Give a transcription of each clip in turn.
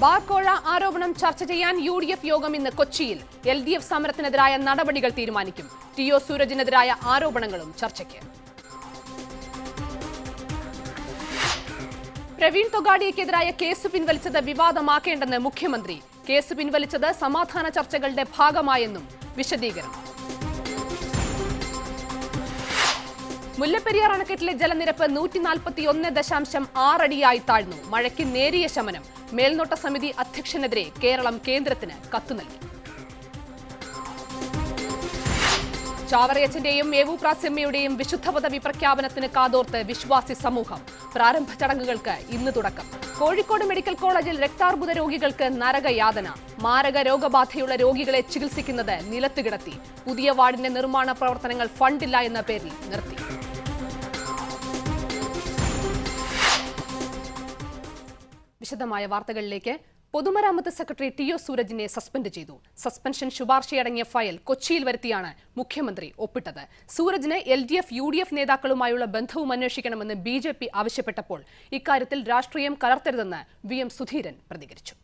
ബാർക്കോഴ ആരോപണം ചർച്ച ചെയ്യാൻ യു ഡി എഫ് യോഗം ഇന്ന് കൊച്ചിയിൽ എൽ ഡി എഫ് സമരത്തിനെതിരായ നടപടികൾ തീരുമാനിക്കും ടി ഒ സൂരജിനെതിരായ ആരോപണങ്ങളും ചർച്ചയ്ക്ക് പ്രവീൺ തൊഗാഡിയക്കെതിരായ കേസ് പിൻവലിച്ചത് വിവാദമാക്കേണ്ടെന്ന് മുഖ്യമന്ത്രി കേസ് പിൻവലിച്ചത് സമാധാന ചർച്ചകളുടെ ഭാഗമായെന്നും വിശദീകരണം മുല്ലപ്പെരിയാർ അണക്കെട്ടിലെ ജലനിരപ്പ് നൂറ്റി നാൽപ്പത്തി ഒന്ന് ദശാംശം ആറടിയായി താഴ്ന്നു മഴയ്ക്ക് നേരിയ ശമനം മേൽനോട്ട സമിതി അധ്യക്ഷനെതിരെ കേരളം കേന്ദ്രത്തിന് കത്തു നൽകി ചാവറയച്ചന്റെയും മേവു പ്രാസ്യമ്മയുടെയും വിശുദ്ധ പദവി പ്രഖ്യാപനത്തിന് കാതോർത്ത് വിശ്വാസി സമൂഹം പ്രാരംഭ ചടങ്ങുകൾക്ക് ഇന്ന് തുടക്കം കോഴിക്കോട് മെഡിക്കൽ കോളേജിൽ രക്താർബുദ രോഗികൾക്ക് നരകയാതന മാരക രോഗബാധയുള്ള രോഗികളെ ചികിത്സിക്കുന്നത് നിലത്ത് കിടത്തി പുതിയ വാർഡിന്റെ നിർമ്മാണ പ്രവർത്തനങ്ങൾ ഫണ്ടില്ല എന്ന പേരിൽ നിർത്തി വിശദമായ വാർത്തകളിലേക്ക് പൊതുമരാമത്ത് സെക്രട്ടറി ടി ഒ സൂരജിനെ സസ്പെൻഡ് ചെയ്തു സസ്പെൻഷൻ ശുപാർശയടങ്ങിയ ഫയൽ കൊച്ചിയിൽ വരുത്തിയാണ് മുഖ്യമന്ത്രി ഒപ്പിട്ടത് സൂരജിന് L D F U D F നേതാക്കളുമായുള്ള ബന്ധവും അന്വേഷിക്കണമെന്ന് ബി ജെ പി ആവശ്യപ്പെട്ടപ്പോൾ ഇക്കാര്യത്തിൽ രാഷ്ട്രീയം കലർത്തരുതെന്ന് വി എം സുധീരൻ പ്രതികരിച്ചു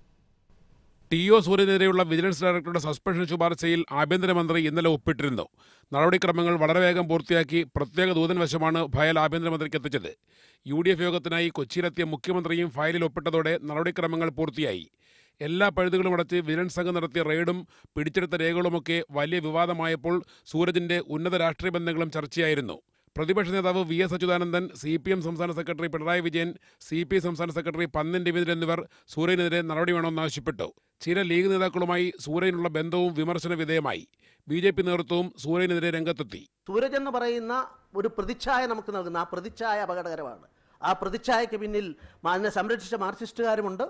ടി ഒ സൂര്യനെതിരെയുള്ള വിജിലൻസ് ഡയറക്ടറുടെ സസ്പെൻഷൻ ശുപാർശയിൽ ആഭ്യന്തരമന്ത്രി ഇന്നലെ ഒപ്പിട്ടിരുന്നു നടപടിക്രമങ്ങൾ വളരെ വേഗം പൂർത്തിയാക്കി പ്രത്യേക ദൂതൻ വശമാണ് ഫയൽ ആഭ്യന്തരമന്ത്രിക്ക് എത്തിച്ചത് യു ഡി എഫ് യോഗത്തിനായി കൊച്ചിയിലെത്തിയ മുഖ്യമന്ത്രിയും ഫയലിൽ ഒപ്പിട്ടതോടെ നടപടിക്രമങ്ങൾ പൂർത്തിയായി എല്ലാ പഴുതുകളും അടച്ച് വിജിലൻസ് സംഘം നടത്തിയ റെയ്ഡും പിടിച്ചെടുത്ത രേഖകളുമൊക്കെ വലിയ വിവാദമായപ്പോൾ സൂരജിന്റെ ഉന്നത രാഷ്ട്രീയ ബന്ധങ്ങളും ചർച്ചയായിരുന്നു പ്രതിപക്ഷ നേതാവ് V S Achuthanandan C P M സംസ്ഥാന secretary Pinarayi Vijayan C P I സംസ്ഥാന സെക്രട്ടറി പന്നൻ രവീന്ദ്രൻ എന്നിവർ സൂര്യനെതിരെ നടപടി വേണമെന്നാവശ്യപ്പെട്ടു ചില ലീഗ് നേതാക്കളുമായി സൂര്യനുള്ള ബന്ധവും വിമർശന വിധേയമായി ബി ജെ പി നേതൃത്വവും സൂര്യനെതിരെ രംഗത്തെത്തി സൂരജ് എന്ന് പറയുന്ന ഒരു പ്രതിച്ഛായ നമുക്ക് നൽകുന്ന ആ പ്രതിച്ഛായ അപകടകരമാണ് ആ പ്രതിച്ഛായയ്ക്ക് പിന്നിൽ അതിനെ സംരക്ഷിച്ച മാർക്സിസ്റ്റുകാരുമുണ്ട്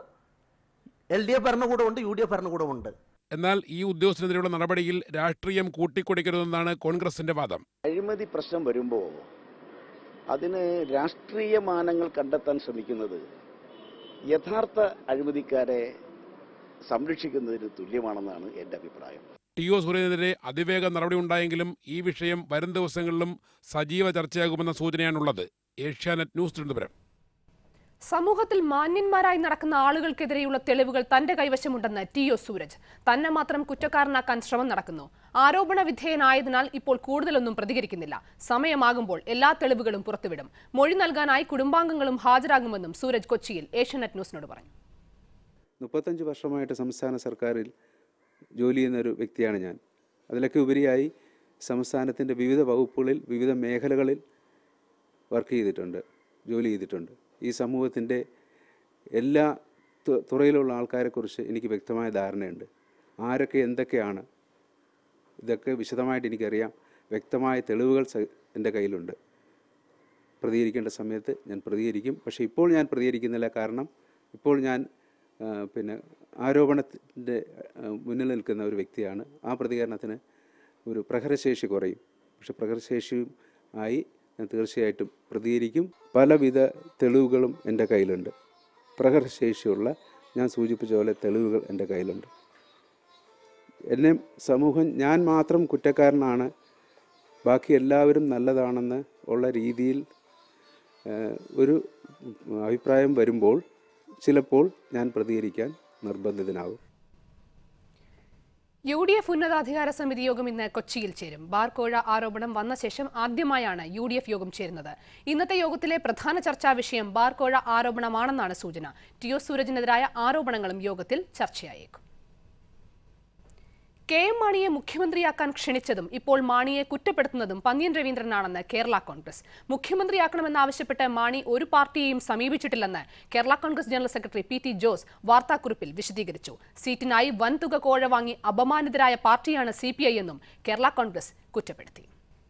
എൽ ഡി എഫ് ഭരണകൂടമുണ്ട് യു ഡി എഫ് ഭരണകൂടമുണ്ട് എന്നാൽ ഈ ഉദ്യോഗസ്ഥനെതിരെയുള്ള നടപടിയിൽ രാഷ്ട്രീയം കൂട്ടിക്കൊടിക്കരുതെന്നാണ് കോൺഗ്രസിന്റെ വാദം അഴിമതി പ്രശ്നം വരുമ്പോൾ അതിന് രാഷ്ട്രീയ മാനങ്ങൾ കണ്ടെത്താൻ ശ്രമിക്കുന്നത് യഥാർത്ഥ അഴിമതിക്കാരെ സംരക്ഷിക്കുന്നതിന് തുല്യമാണെന്നാണ് എൻ്റെ അഭിപ്രായം ടി ഒ സൂര്യനെതിരെ അതിവേഗ നടപടി ഉണ്ടായെങ്കിലും ഈ വിഷയം വരും ദിവസങ്ങളിലും സജീവ ചർച്ചയാകുമെന്ന സൂചനയാണുള്ളത് ഏഷ്യാനെറ്റ് ന്യൂസ് തിരുവനന്തപുരം സമൂഹത്തിൽ മാന്യന്മാരായി നടക്കുന്ന ആളുകൾക്കെതിരെയുള്ള തെളിവുകൾ തന്റെ കൈവശമുണ്ടെന്ന് ടി ഒ സൂരജ് തന്നെ മാത്രം കുറ്റക്കാരനാക്കാൻ ശ്രമം നടക്കുന്നു ആരോപണ വിധേയനായതിനാൽ ഇപ്പോൾ കൂടുതലൊന്നും പ്രതികരിക്കുന്നില്ല സമയമാകുമ്പോൾ എല്ലാ തെളിവുകളും പുറത്തുവിടും മൊഴി നൽകാനായി കുടുംബാംഗങ്ങളും ഹാജരാകുമെന്നും സൂരജ് കൊച്ചിയിൽ ഏഷ്യാനെറ്റ് ന്യൂസിനോട് പറഞ്ഞു മുപ്പത്തഞ്ച് വർഷമായിട്ട് സംസ്ഥാന സർക്കാരിൽ ജോലി ചെയ്യുന്ന ഒരു വ്യക്തിയാണ് ഞാൻ അതിലൊക്കെ ഉപരിയായി സംസ്ഥാനത്തിൻ്റെ വിവിധ വകുപ്പുകളിൽ വിവിധ മേഖലകളിൽ വർക്ക് ചെയ്തിട്ടുണ്ട് ജോലി ചെയ്തിട്ടുണ്ട് ഈ സമൂഹത്തിൻ്റെ എല്ലാ തു- തുറയിലുള്ള ആൾക്കാരെക്കുറിച്ച് എനിക്ക് വ്യക്തമായ ധാരണയുണ്ട് ആരൊക്കെ എന്തൊക്കെയാണ് ഇതൊക്കെ വിശദമായിട്ട് എനിക്കറിയാം വ്യക്തമായ തെളിവുകൾ സ- എൻ്റെ കയ്യിലുണ്ട് പ്രതികരിക്കേണ്ട സമയത്ത് ഞാൻ പ്രതികരിക്കും പക്ഷേ ഇപ്പോൾ ഞാൻ പ്രതികരിക്കുന്നില്ല കാരണം ഇപ്പോൾ ഞാൻ ആ, പിന്നെ ആരോപണത്തിൻ്റെ മുന്നിൽ നിൽക്കുന്ന ഒരു വ്യക്തിയാണ് ആ പ്രതികരണത്തിന് ഒരു പ്രഹരശേഷി കുറയും പക്ഷെ പ്രഹരശേഷിയും ആയി ഞാൻ തീർച്ചയായിട്ടും പ്രതികരിക്കും പലവിധ തെളിവുകളും എൻ്റെ കയ്യിലുണ്ട് പ്രഹരശേഷിയുള്ള ഞാൻ സൂചിപ്പിച്ച പോലെ തെളിവുകൾ എൻ്റെ കയ്യിലുണ്ട് എന്നെ സമൂഹം ഞാൻ മാത്രം കുറ്റക്കാരനാണ് ബാക്കി എല്ലാവരും നല്ലതാണെന്ന് ഉള്ള രീതിയിൽ ഏഹ്, ഒരു അഭിപ്രായം വരുമ്പോൾ ചിലപ്പോൾ ഞാൻ പ്രതികരിക്കാൻ നിർബന്ധിതനാകും യു ഡി എഫ് ഉന്നതാധികാര സമിതി യോഗം ഇന്ന് കൊച്ചിയിൽ ചേരും ബാർക്കോഴ ആരോപണം വന്ന ശേഷം ആദ്യമായാണ് യു ഡി എഫ് യോഗം ചേരുന്നത് ഇന്നത്തെ യോഗത്തിലെ പ്രധാന ചർച്ചാ വിഷയം ബാർക്കോഴ ആരോപണമാണെന്നാണ് സൂചന ടി ഒ സൂരജിനെതിരായ ആരോപണങ്ങളും യോഗത്തിൽ ചർച്ചയായേക്കും കെ എം മാണിയെ മുഖ്യമന്ത്രിയാക്കാൻ ക്ഷണിച്ചതും ഇപ്പോൾ മാണിയെ കുറ്റപ്പെടുത്തുന്നതും പന്ന്യൻ രവീന്ദ്രനാണെന്ന് കേരള കോൺഗ്രസ് മുഖ്യമന്ത്രിയാക്കണമെന്നാവശ്യപ്പെട്ട് മാണി ഒരു പാർട്ടിയെയും സമീപിച്ചിട്ടില്ലെന്ന് Kerala Congress general secretary P T Jose വാർത്താക്കുറിപ്പിൽ വിശദീകരിച്ചു സീറ്റിനായി വൻതുക കോഴ വാങ്ങി അപമാനിതരായ പാർട്ടിയാണ് സി പി ഐ എന്നും കേരള കോൺഗ്രസ് കുറ്റപ്പെടുത്തി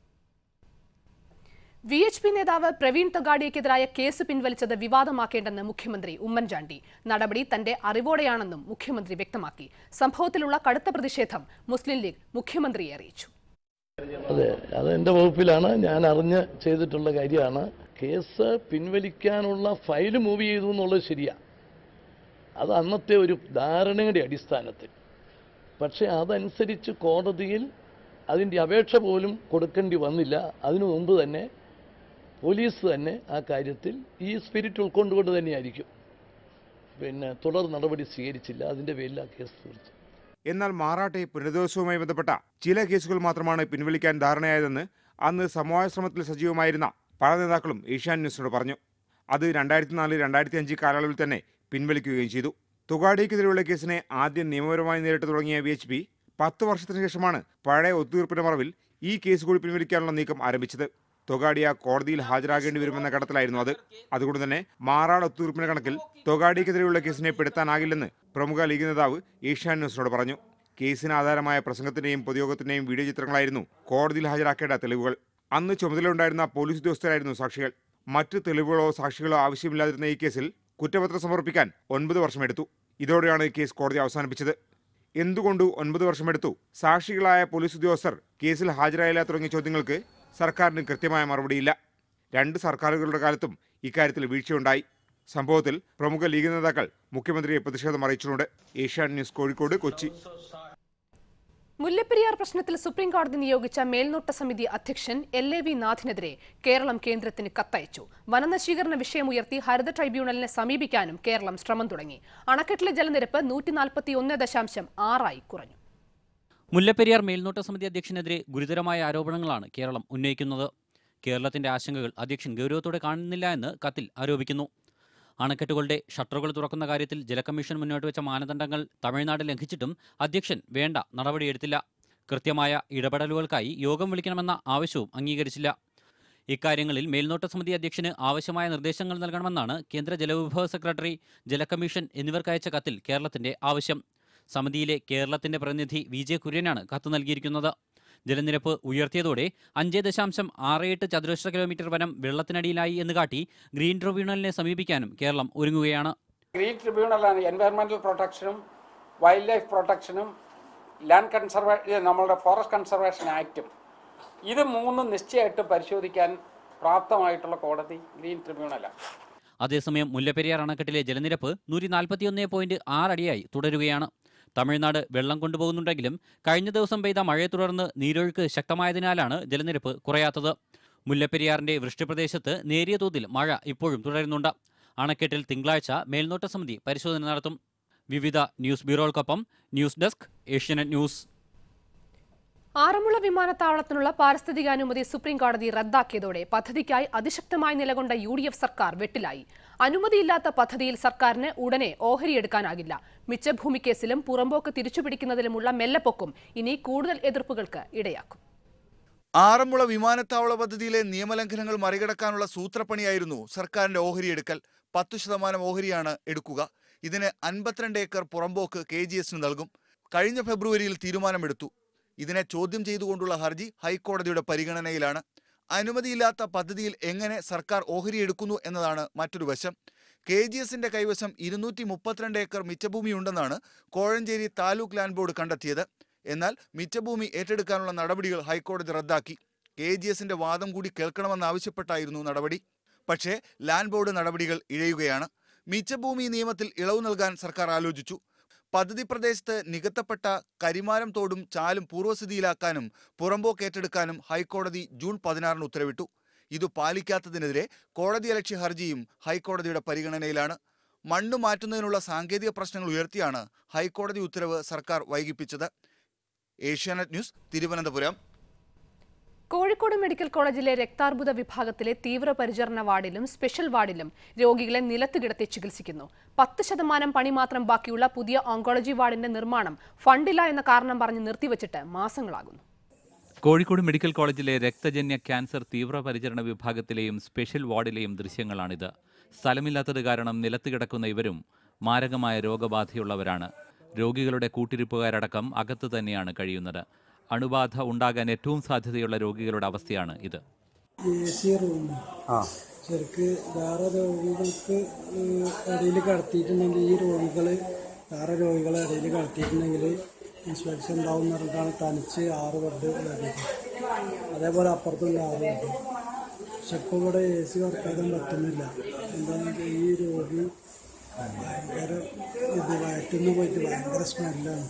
വി എച്ച് പി നേതാവ് പ്രവീൺ തൊഗാഡിയക്കെതിരായ കേസ് പിൻവലിച്ചത് വിവാദമാക്കേണ്ടെന്ന് മുഖ്യമന്ത്രി ഉമ്മൻചാണ്ടി നടപടി തന്റെ അറിവോടെയാണെന്നും മുഖ്യമന്ത്രി വ്യക്തമാക്കി സംഭവത്തിലുള്ള കടുത്ത പ്രതിഷേധം മുസ്ലിം ലീഗ് മുഖ്യമന്ത്രിയെ അറിയിച്ചു അതെ അത് എൻ്റെ വകുപ്പിലാണ് ഞാൻ അറിഞ്ഞ് ചെയ്തിട്ടുള്ള കാര്യമാണ് കേസ് പിൻവലിക്കാനുള്ള ഫയൽ മൂവ് ചെയ്തു എന്നുള്ളത് ശരിയാണ് അത് അന്നത്തെ ഒരു ധാരണയുടെ അടിസ്ഥാനത്തിൽ പക്ഷേ അതനുസരിച്ച് കോടതിയിൽ അതിൻ്റെ അപേക്ഷ പോലും കൊടുക്കേണ്ടി വന്നില്ല അതിനു മുമ്പ് തന്നെ പോലീസ് തന്നെ ആ കാര്യത്തിൽ ഈ സ്പിരിറ്റ് ഉൾക്കൊണ്ടുകൊണ്ട് തന്നെയായിരിക്കും പിന്നെ തുടർ നടപടി സ്വീകരിച്ചില്ല അതിൻ്റെ പേരിൽ ആ കേസ് തീർത്തു എന്നാൽ മാറാട്ടെ പുനരധിവാസവുമായി ബന്ധപ്പെട്ട ചില കേസുകൾ മാത്രമാണ് പിൻവലിക്കാൻ ധാരണയായതെന്ന് അന്ന് സമവായ ശ്രമത്തിൽ സജീവമായിരുന്ന പല നേതാക്കളും ഏഷ്യാൻ ന്യൂസിനോട് പറഞ്ഞു അത് രണ്ടായിരത്തി നാല് രണ്ടായിരത്തി അഞ്ച് കാലയളവിൽ തന്നെ പിൻവലിക്കുകയും ചെയ്തു തുകാടിക്കെതിരെയുള്ള കേസിനെ ആദ്യം നിയമപരമായി നേരിട്ട് തുടങ്ങിയ വി എച്ച് പി പത്ത് വർഷത്തിന് ശേഷമാണ് പഴയ ഒത്തുതീർപ്പിന്റെ മറവിൽ ഈ കേസ് കൂടി പിൻവലിക്കാനുള്ള നീക്കം ആരംഭിച്ചത് തൊഗാഡിയ കോടതിയിൽ ഹാജരാകേണ്ടി വരുമെന്ന ഘട്ടത്തിലായിരുന്നു അത് അതുകൊണ്ട് തന്നെ മാറാട് ഒത്തുതീർപ്പിന്റെ കണക്കിൽ തൊഗാഡിക്കെതിരെയുള്ള കേസിനെ പെടുത്താനാകില്ലെന്ന് പ്രമുഖ ലീഗ് നേതാവ് ഏഷ്യാൻ ന്യൂസിനോട് പറഞ്ഞു കേസിന് ആധാരമായ പ്രസംഗത്തിന്റെയും പൊതുയോഗത്തിന്റെയും വീഡിയോ ചിത്രങ്ങളായിരുന്നു കോടതിയിൽ ഹാജരാക്കേണ്ട തെളിവുകൾ അന്ന് ചുമതലയുണ്ടായിരുന്ന പോലീസ് ഉദ്യോഗസ്ഥരായിരുന്നു സാക്ഷികൾ മറ്റ് തെളിവുകളോ സാക്ഷികളോ ആവശ്യമില്ലാതിരുന്ന ഈ കേസിൽ കുറ്റപത്രം സമർപ്പിക്കാൻ ഒൻപത് വർഷമെടുത്തു ഇതോടെയാണ് കേസ് കോടതി അവസാനിപ്പിച്ചത് എന്തുകൊണ്ട് ഒൻപത് വർഷമെടുത്തു സാക്ഷികളായ പോലീസ് ഉദ്യോഗസ്ഥർ കേസിൽ ഹാജരായില്ല തുടങ്ങിയ ചോദ്യങ്ങൾക്ക് സർക്കാരിന് കൃത്യമായ മറുപടിയില്ല രണ്ട് സർക്കാരുകളുടെ കാലത്തും ഇക്കാര്യത്തിൽ വീഴ്ചയുണ്ടായി സംഭവത്തിൽ പ്രമുഖ ലീഗ് നേതാക്കൾ മുഖ്യമന്ത്രിയെ പ്രതിഷേധം അറിയിച്ചിട്ടുണ്ട് ഏഷ്യാൻ ന്യൂസ് കോഴിക്കോട് കൊച്ചി മുല്ലപ്പെരിയാർ പ്രശ്നത്തിൽ സുപ്രീം കോടതി നിയോഗിച്ച മേൽനോട്ട സമിതി അധ്യക്ഷൻ എൽ എ വി നാഥിനെതിരെ കേരളം കേന്ദ്രത്തിന് കത്തയച്ചു വനനശീകരണ വിഷയമുയർത്തി ഹരിത ട്രൈബ്യൂണലിനെ സമീപിക്കാനും കേരളം ശ്രമം തുടങ്ങി അണക്കെട്ടിലെ ജലനിരപ്പ് നൂറ്റി നാൽപ്പത്തി ഒന്ന് ദശാംശം ആറായി കുറഞ്ഞു മുല്ലപ്പെരിയാർ മേൽനോട്ട സമിതി അധ്യക്ഷനെതിരെ ഗുരുതരമായ ആരോപണങ്ങളാണ് കേരളം ഉന്നയിക്കുന്നത് കേരളത്തിന്റെ ആശങ്കകൾ അധ്യക്ഷൻ ഗൗരവത്തോടെ കാണുന്നില്ല എന്ന് കത്തിൽ ആരോപിക്കുന്നു അണക്കെട്ടുകളുടെ ഷട്ടറുകൾ തുറക്കുന്ന കാര്യത്തിൽ ജലകമ്മീഷൻ മുന്നോട്ട് വെച്ച മാനദണ്ഡങ്ങൾ തമിഴ്നാട് ലംഘിച്ചിട്ടും അധ്യക്ഷൻ വേണ്ട നടപടിയെടുത്തില്ല കൃത്യമായ ഇടപെടലുകൾക്കായി യോഗം വിളിക്കണമെന്ന ആവശ്യവും അംഗീകരിച്ചില്ല ഇക്കാര്യങ്ങളിൽ മേൽനോട്ട സമിതി അധ്യക്ഷന് ആവശ്യമായ നിർദ്ദേശങ്ങൾ നൽകണമെന്നാണ് കേന്ദ്ര ജലവിഭവ സെക്രട്ടറി ജലകമ്മീഷൻ എന്നിവർക്കയച്ച കത്തിൽ കേരളത്തിന്റെ ആവശ്യം സമിതിയിലെ കേരളത്തിന്റെ പ്രതിനിധി വി ജെ കുര്യനാണ് കത്ത് നൽകിയിരിക്കുന്നത് ജലനിരപ്പ് ഉയർത്തിയതോടെ അഞ്ച് ദശാംശം ആറ് എട്ട് ചതുരശ്ര കിലോമീറ്റർ വനം വെള്ളത്തിനടിയിലായി എന്ന് കാട്ടി ഗ്രീൻ ട്രിബ്യൂണലിനെ സമീപിക്കാനും കേരളം ഒരുങ്ങുകയാണ് ഗ്രീൻ ട്രിബ്യൂണലാണ് എൻവയറമെന്റൽ പ്രൊട്ടക്ഷനും വൈൽഡ് ലൈഫ് പ്രൊട്ടക്ഷനും ലാൻഡ് കൺസർവേ നമ്മളുടെ ഫോറസ്റ്റ് കൺസർവേഷൻ ആക്റ്റും ഇത് മൂന്നും നിശ്ചയമായിട്ടും പരിശോധിക്കാൻ പ്രാപ്തമായിട്ടുള്ള കോടതി ഗ്രീൻ ട്രിബ്യൂണലാണ് അതേസമയം മുല്ലപ്പെരിയാർ അണക്കെട്ടിലെ ജലനിരപ്പ് നൂറ്റി നാൽപ്പത്തിയൊന്ന് പോയിന്റ് ആറ് അടിയായി തുടരുകയാണ് തമിഴ്നാട് വെള്ളം കൊണ്ടുപോകുന്നുണ്ടെങ്കിലും കഴിഞ്ഞ ദിവസം പെയ്ത മഴയെ തുടർന്ന് നീരൊഴുക്ക് ശക്തമായതിനാലാണ് ജലനിരപ്പ് കുറയാത്തത് മുല്ലപ്പെരിയാറിന്റെ വൃഷ്ടിപ്രദേശത്ത് നേരിയ തോതിൽ മഴ ഇപ്പോഴും തുടരുന്നുണ്ട് അണക്കെട്ടിൽ തിങ്കളാഴ്ച മേൽനോട്ട സമിതി പരിശോധന നടത്തും വിവിധ ന്യൂസ് ബ്യൂറോകൾക്കൊപ്പം news desk Asianet news Aranmula വിമാനത്താവളത്തിനുള്ള പാരിസ്ഥിതികാനുമതി സുപ്രീം കോടതി റദ്ദാക്കിയതോടെ പദ്ധതിക്കായി അതിശക്തമായി നിലകൊണ്ട യു ഡി എഫ് സർക്കാർ വെട്ടിലായി അനുമതിയില്ലാത്ത പദ്ധതിയിൽ സർക്കാരിന് ഉടനെ ഓഹരിയെടുക്കാനാകില്ല മിച്ചഭൂമി കേസിലും പുറമ്പോക്ക് തിരിച്ചുപിടിക്കുന്നതിലുമുള്ള മെല്ലപ്പൊക്കും ഇനി കൂടുതൽ എതിർപ്പുകൾക്ക് ഇടയാക്കും ആറന്മുള വിമാനത്താവള പദ്ധതിയിലെ നിയമലംഘനങ്ങൾ മറികടക്കാനുള്ള സൂത്രപ്പണിയായിരുന്നു സർക്കാരിന്റെ ഓഹരിയെടുക്കൽ പത്തു ശതമാനം ഓഹരിയാണ് എടുക്കുക ഇതിന് അൻപത്തിരണ്ട് ഏക്കർ പുറമ്പോക്ക് കെ ജി എസിന് നൽകും കഴിഞ്ഞ ഫെബ്രുവരിയിൽ തീരുമാനമെടുത്തു ഇതിനെ ചോദ്യം ചെയ്തുകൊണ്ടുള്ള ഹർജി ഹൈക്കോടതിയുടെ പരിഗണനയിലാണ് അനുമതിയില്ലാത്ത പദ്ധതിയിൽ എങ്ങനെ സർക്കാർ ഓഹരിയെടുക്കുന്നു എന്നതാണ് മറ്റൊരു വശം കെ ജി എസിന്റെ കൈവശം ഇരുന്നൂറ്റി മുപ്പത്തിരണ്ട് ഏക്കർ മിച്ചഭൂമിയുണ്ടെന്നാണ് കോഴഞ്ചേരി താലൂക്ക് ലാൻഡ് ബോർഡ് കണ്ടെത്തിയത് എന്നാൽ മിച്ചഭൂമി ഏറ്റെടുക്കാനുള്ള നടപടികൾ ഹൈക്കോടതി റദ്ദാക്കി കെ ജി എസിന്റെ വാദം കൂടി കേൾക്കണമെന്നാവശ്യപ്പെട്ടായിരുന്നു നടപടി പക്ഷേ ലാൻഡ് ബോർഡ് നടപടികൾ ഇഴയുകയാണ് മിച്ചഭൂമി നിയമത്തിൽ ഇളവ് നൽകാൻ സർക്കാർ ആലോചിച്ചു പദ്ധതി പ്രദേശത്ത് നികത്തപ്പെട്ട കരിമാരം തോടും ചാലും പൂർവ്വസ്ഥിതിയിലാക്കാനും പുറമ്പോക്ക് ഏറ്റെടുക്കാനും ഹൈക്കോടതി ജൂൺ പതിനാറിന് ഉത്തരവിട്ടു ഇത് പാലിക്കാത്തതിനെതിരെ കോടതിയലക്ഷ്യ ഹർജിയും ഹൈക്കോടതിയുടെ പരിഗണനയിലാണ് മണ്ണ് മാറ്റുന്നതിനുള്ള സാങ്കേതിക പ്രശ്നങ്ങൾ ഉയർത്തിയാണ് ഹൈക്കോടതി ഉത്തരവ് സർക്കാർ വൈകിപ്പിച്ചത് ഏഷ്യാനെറ്റ് ന്യൂസ് തിരുവനന്തപുരം കോഴിക്കോട് മെഡിക്കൽ കോളേജിലെ രക്താർബുദ വിഭാഗത്തിലെ തീവ്രപരിചരണ വാർഡിലും സ്പെഷ്യൽ വാർഡിലും രോഗികളെ നിലത്ത് കിടത്തി ചികിത്സിക്കുന്നു പത്ത് ശതമാനം പണി മാത്രം ബാക്കിയുള്ള പുതിയ ഓങ്കോളജി വാർഡിന്റെ നിർമ്മാണം ഫണ്ടില്ല എന്ന കാരണം പറഞ്ഞ് നിർത്തിവച്ചിട്ട് മാസങ്ങളാകുന്നു കോഴിക്കോട് മെഡിക്കൽ കോളേജിലെ രക്തജന്യ ക്യാൻസർ തീവ്രപരിചരണ വിഭാഗത്തിലെയും സ്പെഷ്യൽ വാർഡിലെയും ദൃശ്യങ്ങളാണിത് സ്ഥലമില്ലാത്തത് കാരണം നിലത്ത് കിടക്കുന്ന ഇവരും മാരകമായ രോഗബാധയുള്ളവരാണ് രോഗികളുടെ കൂട്ടിരിപ്പുകാരടക്കം അകത്ത് തന്നെയാണ് കഴിയുന്നത് അണുബാധ ഉണ്ടാകാൻ ഏറ്റവും സാധ്യതയുള്ള രോഗികളുടെ അവസ്ഥയാണ് ഇത് എ സി റൂം ശരിക്ക് വേറെ രോഗികൾക്ക് ഇടയിൽ കടത്തിയിട്ടുണ്ടെങ്കിൽ ഈ രോഗികൾ വേറെ രോഗികളെ ഇടയിൽ കടത്തിയിട്ടുണ്ടെങ്കിൽ ഇൻസ്പെക്ഷൻ ഉണ്ടാവും എന്ന് പറഞ്ഞിട്ടാണ് തനിച്ച് ആറ് ബെഡ് വരുന്നത് അതേപോലെ അപ്പുറത്തുണ്ട് ആറ് ബെഡ് പക്ഷെ ഇപ്പോൾ ഇവിടെ എ സി വർക്കാക്കാൻ പറ്റുന്നില്ല എന്താണെന്ന് വെച്ചാൽ ഈ രോഗി ഭയങ്കര ഇത് വയറ്റുന്ന പോയിട്ട് ഭയങ്കര സ്മെല്ലാണ്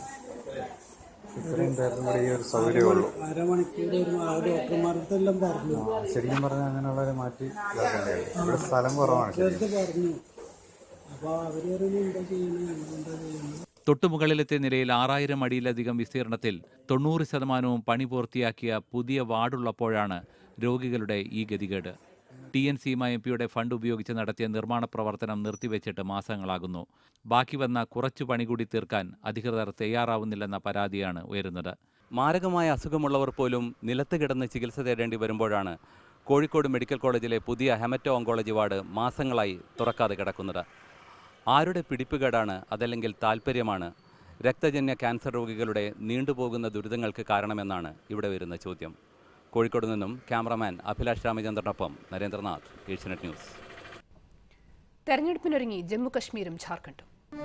അരമണിക്കൂർ ഒരു ആ ഡോക്ടർമാരുടെ പറഞ്ഞു ശരിക്കും പറഞ്ഞാൽ അങ്ങനെയുള്ളവരെ മാറ്റി ഇതാക്കേണ്ടി വരും. ഇവിടെ സ്ഥലം കുറവാണ് ശരിക്കും. വെറുതെ പറഞ്ഞു അപ്പോൾ അവർ പറയുന്നത് എന്താ ചെയ്യുന്നത് ഞങ്ങൾ എന്താ ചെയ്യുന്നത് തൊട്ടുമുകളിലത്തെ നിലയിൽ ആറായിരം അടിയിലധികം വിസ്തീർണത്തിൽ തൊണ്ണൂറ് ശതമാനവും പണി പൂർത്തിയാക്കിയ പുതിയ വാർഡുള്ളപ്പോഴാണ് രോഗികളുടെ ഈ ഗതികേട് ടി എൻ സീമ എം പിയുടെ ഫണ്ട് ഉപയോഗിച്ച് നടത്തിയ നിർമ്മാണ പ്രവർത്തനം നിർത്തിവെച്ചിട്ട് മാസങ്ങളാകുന്നു ബാക്കി വന്ന കുറച്ചു പണി കൂടി തീർക്കാൻ അധികൃതർ തയ്യാറാവുന്നില്ലെന്ന പരാതിയാണ് ഉയരുന്നത് മാരകമായ അസുഖമുള്ളവർ പോലും നിലത്ത് കിടന്ന് ചികിത്സ തേടേണ്ടി വരുമ്പോഴാണ് കോഴിക്കോട് മെഡിക്കൽ കോളേജിലെ പുതിയ ഹെമറ്റോ ഓങ്കോളജി വാർഡ് മാസങ്ങളായി തുറക്കാതെ കിടക്കുന്നത് ആരുടെ പിടിപ്പുകേടാണ് അതല്ലെങ്കിൽ താൽപ്പര്യമാണ് രക്തജന്യ ക്യാൻസർ രോഗികളുടെ നീണ്ടുപോകുന്ന ദുരിതങ്ങൾക്ക് കാരണമെന്നാണ് ഇവിടെ വരുന്ന ചോദ്യം കോഴിക്കോട് നിന്നും ക്യാമറമാൻ അഭിലാഷ് രാമചന്ദ്രനൊപ്പം നരേന്ദ്രനാഥ് ഏഷ്യനെറ്റ് ന്യൂസ് തെരഞ്ഞെടുപ്പിനൊരുങ്ങി ജമ്മു കശ്മീരും ഝാർഖണ്ഡും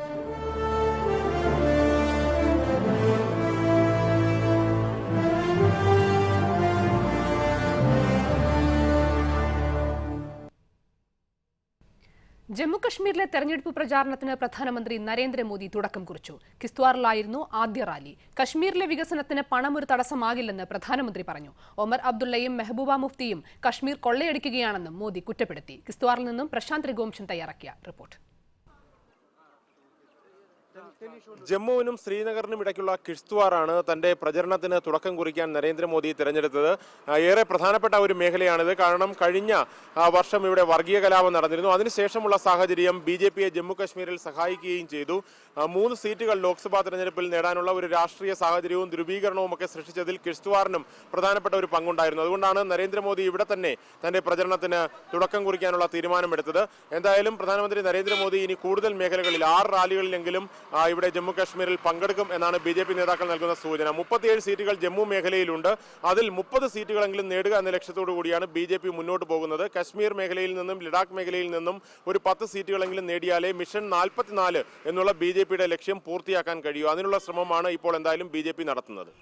ജമ്മുകശ്മീരിലെ തെരഞ്ഞെടുപ്പ് പ്രചാരണത്തിന് പ്രധാനമന്ത്രി നരേന്ദ്രമോദി തുടക്കം കുറിച്ചു കിസ്ത്വാറിലായിരുന്നു ആദ്യ റാലി കശ്മീരിലെ വികസനത്തിന് പണം ഒരു തടസ്സമാകില്ലെന്ന് പ്രധാനമന്ത്രി പറഞ്ഞു ഒമർ അബ്ദുള്ളയും മെഹബൂബ മുഫ്തിയും കശ്മീർ കൊള്ളയടിക്കുകയാണെന്നും മോദി കുറ്റപ്പെടുത്തി കിസ്ത്വാറിൽ നിന്നും പ്രശാന്ത് രഘുവംശം തയ്യാറാക്കിയ റിപ്പോർട്ട് ജമ്മുവിനും ശ്രീനഗറിനും ഇടയ്ക്കുള്ള കിഷ്ത്വാറാണ് തന്റെ പ്രചരണത്തിന് തുടക്കം കുറിക്കാൻ നരേന്ദ്രമോദി തിരഞ്ഞെടുത്തത് ആ, ഏറെ പ്രധാനപ്പെട്ട ഒരു മേഖലയാണിത് കാരണം കഴിഞ്ഞ ആ, വർഷം ഇവിടെ വർഗീയ കലാപം നടന്നിരുന്നു അതിനുശേഷമുള്ള സാഹചര്യം ബി ജെ പിയെ ജമ്മു കശ്മീരിൽ സഹായിക്കുകയും ചെയ്തു ആ, മൂന്ന് സീറ്റുകൾ ലോക്സഭാ തെരഞ്ഞെടുപ്പിൽ നേടാനുള്ള ഒരു രാഷ്ട്രീയ സാഹചര്യവും ധ്രുവീകരണവും ഒക്കെ സൃഷ്ടിച്ചതിൽ കിഷ്ത്വാറിനും പ്രധാനപ്പെട്ട ഒരു പങ്കുണ്ടായിരുന്നു അതുകൊണ്ടാണ് നരേന്ദ്രമോദി ഇവിടെ തന്നെ തന്റെ പ്രചരണത്തിന് തുടക്കം കുറിക്കാനുള്ള തീരുമാനമെടുത്തത് എന്തായാലും പ്രധാനമന്ത്രി നരേന്ദ്രമോദി ഇനി കൂടുതൽ മേഖലകളിൽ ആറ് റാലികളിലെങ്കിലും ആ, ഇവിടെ ജമ്മു കാശ്മീരിൽ പങ്കെടുക്കും എന്നാണ് ബി ജെ പി നേതാക്കൾ നൽകുന്ന സൂചന മുപ്പത്തിയേഴ് സീറ്റുകൾ ജമ്മു മേഖലയിലുണ്ട് അതിൽ മുപ്പത് സീറ്റുകളെങ്കിലും നേടുക എന്ന ലക്ഷ്യത്തോടു കൂടിയാണ് ബി ജെ പി മുന്നോട്ട് പോകുന്നത് കശ്മീർ മേഖലയിൽ നിന്നും ലഡാക്ക് മേഖലയിൽ നിന്നും ഒരു പത്ത് സീറ്റുകളെങ്കിലും നേടിയാലേ മിഷൻ നാൽപ്പത്തിനാല് എന്നുള്ള ബി ജെ പിയുടെ ലക്ഷ്യം പൂർത്തിയാക്കാൻ കഴിയൂ അതിനുള്ള ശ്രമമാണ് ഇപ്പോൾ എന്തായാലും ബി ജെ പി നടത്തുന്നത്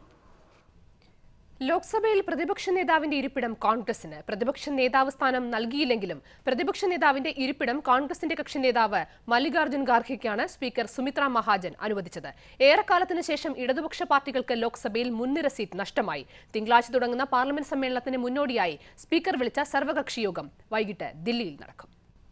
ലോക്സഭയിൽ പ്രതിപക്ഷ നേതാവിന്റെ ഇരിപ്പിടം കോൺഗ്രസിന് പ്രതിപക്ഷ നേതാവ് സ്ഥാനം നൽകിയില്ലെങ്കിലും പ്രതിപക്ഷ നേതാവിന്റെ ഇരിപ്പിടം കോൺഗ്രസിന്റെ കക്ഷി നേതാവ് മല്ലികാർജ്ജുൻ ഖാർഗെയ്ക്കാണ് സ്പീക്കർ സുമിത്ര മഹാജൻ അനുവദിച്ചത് ഏറെക്കാലത്തിന് ശേഷം ഇടതുപക്ഷ പാർട്ടികൾക്ക് ലോക്സഭയിൽ മുൻനിര സീറ്റ് നഷ്ടമായി തിങ്കളാഴ്ച തുടങ്ങുന്ന പാർലമെന്റ് സമ്മേളനത്തിന് മുന്നോടിയായി സ്പീക്കർ വിളിച്ച സർവകക്ഷി യോഗം വൈകിട്ട് ദില്ലിയിൽ നടക്കും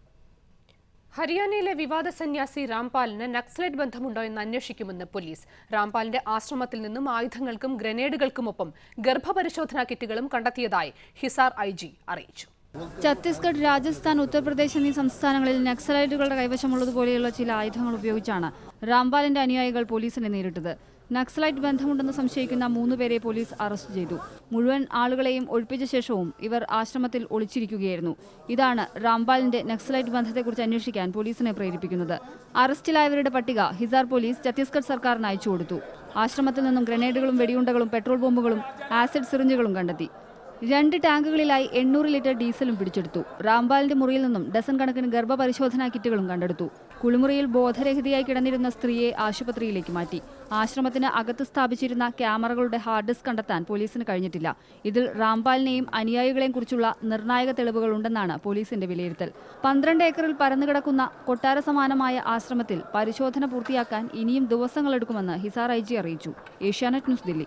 ഹരിയാനയിലെ വിവാദ സന്യാസി രാംപാലിന് നക്സലൈറ്റ് ബന്ധമുണ്ടോ എന്ന് അന്വേഷിക്കുമെന്ന് പോലീസ് രാംപാലിന്റെ ആശ്രമത്തിൽ നിന്നും ആയുധങ്ങൾക്കും ഗ്രനേഡുകൾക്കുമൊപ്പം ഗർഭപരിശോധനാ കിറ്റുകളും കണ്ടെത്തിയതായി ഹിസാർ ഐ അറിയിച്ചു ഛത്തീസ്ഗഡ് രാജസ്ഥാൻ ഉത്തർപ്രദേശ് എന്നീ സംസ്ഥാനങ്ങളിൽ നക്സലൈറ്റുകളുടെ കൈവശമുള്ളതുപോലെയുള്ള ചില ആയുധങ്ങൾ ഉപയോഗിച്ചാണ് റാംപാലിന്റെ അനുയായികൾ പോലീസിനെ നേരിട്ടത് നക്സലൈറ്റ് ബന്ധമുണ്ടെന്ന് സംശയിക്കുന്ന മൂന്നുപേരെ പോലീസ് അറസ്റ്റ് ചെയ്തു മുഴുവൻ ആളുകളെയും ഒഴിപ്പിച്ച ശേഷവും ഇവർ ആശ്രമത്തിൽ ഒളിച്ചിരിക്കുകയായിരുന്നു ഇതാണ് റാംപാലിന്റെ നക്സലൈറ്റ് ബന്ധത്തെക്കുറിച്ച് അന്വേഷിക്കാൻ പോലീസിനെ പ്രേരിപ്പിക്കുന്നത് അറസ്റ്റിലായവരുടെ പട്ടിക ഹിസാർ പോലീസ് ഛത്തീസ്ഗഡ് സർക്കാരിന് അയച്ചു കൊടുത്തു ആശ്രമത്തിൽ നിന്നും ഗ്രനേഡുകളും വെടിയുണ്ടകളും പെട്രോൾ ബോംബുകളും ആസിഡ് സിറിഞ്ചുകളും കണ്ടെത്തി രണ്ട് ടാങ്കുകളിലായി എണ്ണൂറ് ലിറ്റർ ഡീസലും പിടിച്ചെടുത്തു റാംപാലിന്റെ മുറിയിൽ നിന്നും ഡസൻ കണക്കിന് ഗർഭപരിശോധനാ കിറ്റുകളും കണ്ടെടുത്തു കുളിമുറിയിൽ ബോധരഹിതയായി കിടന്നിരുന്ന സ്ത്രീയെ ആശുപത്രിയിലേക്ക് മാറ്റി ആശ്രമത്തിന് അകത്ത് സ്ഥാപിച്ചിരുന്ന ക്യാമറകളുടെ ഹാർഡ് ഡിസ്ക് കണ്ടെത്താൻ പോലീസിന് കഴിഞ്ഞിട്ടില്ല ഇതിൽ റാംപാലിനെയും അനുയായികളെയും കുറിച്ചുള്ള നിർണായക തെളിവുകൾ ഉണ്ടെന്നാണ് പോലീസിന്റെ വിലയിരുത്തൽ പന്ത്രണ്ട് ഏക്കറിൽ പരന്നുകിടക്കുന്ന കൊട്ടാര സമാനമായ ആശ്രമത്തിൽ പരിശോധന പൂർത്തിയാക്കാൻ ഇനിയും ദിവസങ്ങളെടുക്കുമെന്ന് ഹിസാർ ഐ ജി അറിയിച്ചു ഏഷ്യാനെറ്റ് ന്യൂസ് ദില്ലി